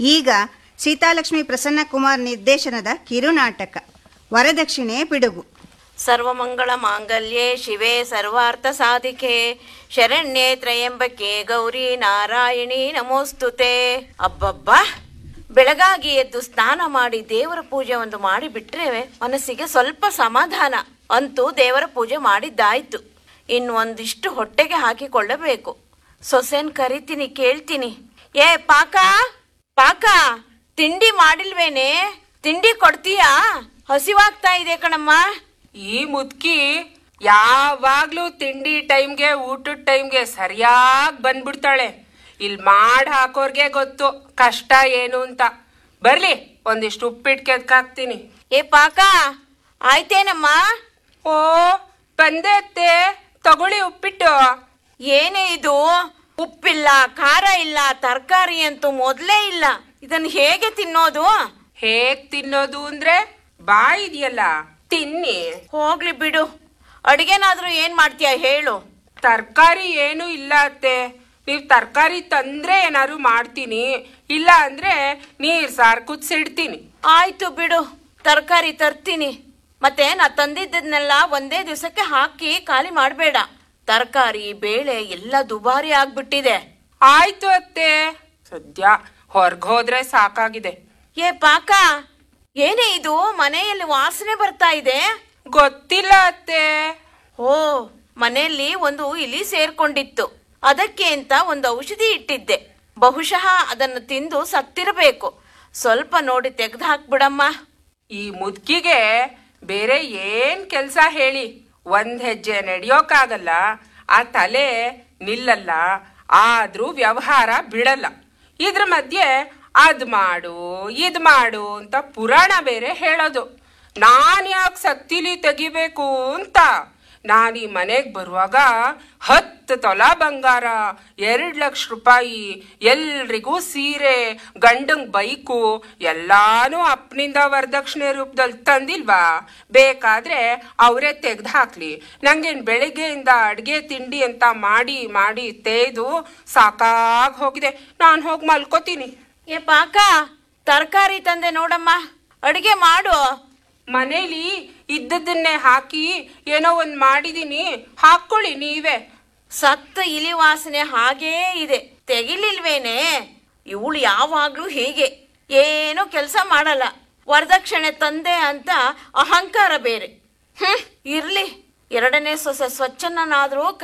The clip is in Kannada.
ಈಗ ಸೀತಾಲಕ್ಷ್ಮಿ ಪ್ರಸನ್ನಕುಮಾರ್ ನಿರ್ದೇಶನದ ಕಿರುನಾಟಕ ವರದಕ್ಷಿಣೆ ಪಿಡುಗು ಸರ್ವಮಂಗಳ ಮಾಂಗಲ್ಯೆ ಶಿವೆ ಸರ್ವಾರ್ಥ ಸಾಧಿಕೆ ಶರಣ್ಯೆ ತ್ರಯಂಬಕೆ ಗೌರಿ ನಾರಾಯಣಿ ನಮೋಸ್ತುತೆ ಅಬ್ಬಬ್ಬಾ ಬೆಳಗಾಗಿ ಎದ್ದು ಸ್ನಾನ ಮಾಡಿ ದೇವರ ಪೂಜೆ ಒಂದು ಮಾಡಿ ಬಿಟ್ರೆ ಮನಸ್ಸಿಗೆ ಸ್ವಲ್ಪ ಸಮಾಧಾನ ಅಂತೂ ದೇವರ ಪೂಜೆ ಮಾಡಿದ್ದಾಯ್ತು ಇನ್ನು ಒಂದಿಷ್ಟು ಹೊಟ್ಟೆಗೆ ಹಾಕಿಕೊಳ್ಳಬೇಕು ಸೊಸೆನ್ ಕರಿತೀನಿ ಕೇಳ್ತೀನಿ ಏ ಪಾಕ ಪಾಕ ತಿಂಡಿ ಮಾಡಿಲ್ವೇನೆ ತಿಂಡಿ ಕೊಡ್ತೀಯಾ ಹಸಿವಾಗ್ತಾ ಇದೆ ಕಣಮ್ಮ ಈ ಮುದ್ಕಿ ಯಾವಾಗ್ಲೂ ತಿಂಡಿ ಟೈಮ್ಗೆ ಊಟದ ಟೈಮ್ಗೆ ಸರಿಯಾಗಿ ಬಂದ್ಬಿಡ್ತಾಳೆ ಇಲ್ಲಿ ಮಾಡ್ ಹಾಕೋರ್ಗೆ ಗೊತ್ತು ಕಷ್ಟ ಏನು ಅಂತ ಬರ್ಲಿ ಒಂದಿಷ್ಟು ಉಪ್ಪಿಟ್ಟು ಕೆದ್ಕಾಕ್ತೀನಿ ಏ ಪಾಕ ಆಯ್ತೇನಮ್ಮ ಓ ಬಂದೆ ಅತ್ತೆ ತಗೊಳ್ಳಿ ಉಪ್ಪಿಟ್ಟು ಏನೇ ಇದು ಉಪ್ಪಿಲ್ಲ ಖಾರ ಇಲ್ಲ ತರಕಾರಿ ಅಂತೂ ಮೊದಲೇ ಇಲ್ಲ ಇದನ್ನು ಹೇಗೆ ತಿನ್ನೋದು ಹೇಗ್ ತಿನ್ನೋದು ಅಂದ್ರೆ ಬಾಯ್ ಇದೆಯಲ್ಲ ತಿನ್ನಿ ಹೋಗ್ಲಿ ಬಿಡು ಅಡಿಗೆನಾದ್ರೂ ಏನ್ ಮಾಡ್ತೀಯ ಹೇಳು ತರಕಾರಿ ಏನು ಇಲ್ಲ ಅತ್ತೆ ನೀವ್ ತರಕಾರಿ ತಂದ್ರೆ ಏನಾದ್ರು ಮಾಡ್ತೀನಿ ಇಲ್ಲ ಅಂದ್ರೆ ನೀರ್ ಸಾರ್ ಕುದ್ಸಿಡ್ತೀನಿ ಆಯ್ತು ಬಿಡು ತರಕಾರಿ ತರ್ತೀನಿ ಮತ್ತೆ ನಾ ತಂದಿದ್ದನ್ನೆಲ್ಲ ಒಂದೇ ದಿವಸಕ್ಕೆ ಹಾಕಿ ಖಾಲಿ ಮಾಡಬೇಡ ತರಕಾರಿ ಬೇಳೆ ಎಲ್ಲ ದುಬಾರಿ ಆಗ್ಬಿಟ್ಟಿದೆ ಆಯ್ತು ಅತ್ತೆ ಸದ್ಯ ಹೊರ್ಗ್ ಹೋದ್ರೆ ಸಾಕಾಗಿದೆ ಏ ಪಾಕ ಏನೇ ಇದು ಮನೆಯಲ್ಲಿ ವಾಸನೆ ಬರ್ತಾ ಇದೆ ಗೊತ್ತಿಲ್ಲ ಅತ್ತೆ ಓ ಮನೆಯಲ್ಲಿ ಒಂದು ಇಲಿ ಸೇರ್ಕೊಂಡಿತ್ತು ಅದಕ್ಕೆ ಅಂತ ಒಂದು ಔಷಧಿ ಇಟ್ಟಿದ್ದೆ ಬಹುಶಃ ಅದನ್ನು ತಿಂದು ಸತ್ತಿರಬೇಕು ಸ್ವಲ್ಪ ನೋಡಿ ತೆಗೆದು ಹಾಕ್ಬಿಡಮ್ಮ ಈ ಮುದ್ಕಿಗೆ ಬೇರೆ ಏನ್ ಕೆಲ್ಸ ಹೇಳಿ ಒಂದ್ ಹೆಜ್ಜೆ ನಡೆಯೋಕ್ಕಾಗಲ್ಲ ಆ ತಲೆ ನಿಲ್ಲಲ್ಲ ಆದ್ರೂ ವ್ಯವಹಾರ ಬಿಡಲ್ಲ ಇದ್ರ ಮಧ್ಯೆ ಅದ್ ಮಾಡು ಇದ್ ಮಾಡು ಅಂತ ಪುರಾಣ ಬೇರೆ ಹೇಳೋದು ನಾನ್ ಯಾಕೆ ಸತ್ತಿಲಿ ತೆಗಿಬೇಕು ಅಂತ ನಾನು ಈ ಮನೆಗೆ ಬರುವಾಗ ಹತ್ತು ತೊಲ ಬಂಗಾರ ಎರಡು ಲಕ್ಷ ರೂಪಾಯಿ ಎಲ್ರಿಗೂ ಸೀರೆ ಗಂಡಂಗ್ ಬೈಕು ಎಲ್ಲಾನು ಅಪ್ಪನಿಂದ ವರದಕ್ಷಿಣೆ ರೂಪದಲ್ಲಿ ತಂದಿಲ್ವಾ ಬೇಕಾದ್ರೆ ಅವರೇ ತೆಗ್ದು ಹಾಕ್ಲಿ ನಂಗೇನ್ ಬೆಳಿಗ್ಗೆಯಿಂದ ಅಡ್ಗೆ ತಿಂಡಿ ಅಂತ ಮಾಡಿ ಮಾಡಿ ತೇದು ಸಾಕಾಗ್ ಹೋಗಿದೆ ನಾನು ಹೋಗಿ ಮಲ್ಕೋತೀನಿ ಏ ಪಾಕ ತರಕಾರಿ ತಂದೆ ನೋಡಮ್ಮ ಅಡಿಗೆ ಮಾಡು ಮನೇಲಿ ಇದ್ದದನ್ನೇ ಹಾಕಿ ಏನೋ ಒಂದ್ ಮಾಡಿದೀನಿ ಹಾಕೊಳ್ಳಿ ನೀವೇ ಸತ್ತ ಇಲಿ ವಾಸನೆ ಹಾಗೇ ಇದೆ ತೆಗಿಲಿಲ್ವೇನೆ ಇವಳು ಯಾವಾಗ್ಲೂ ಹೀಗೆ ಏನೂ ಕೆಲಸ ಮಾಡಲ್ಲ ವರದಕ್ಷಿಣೆ ತಂದೆ ಅಂತ ಅಹಂಕಾರ ಬೇರೆ ಹ್ಮ್ ಇರ್ಲಿ ಎರಡನೇ ಸೊಸೆ ಸ್ವಚ್ಛನಾದ್ರೂ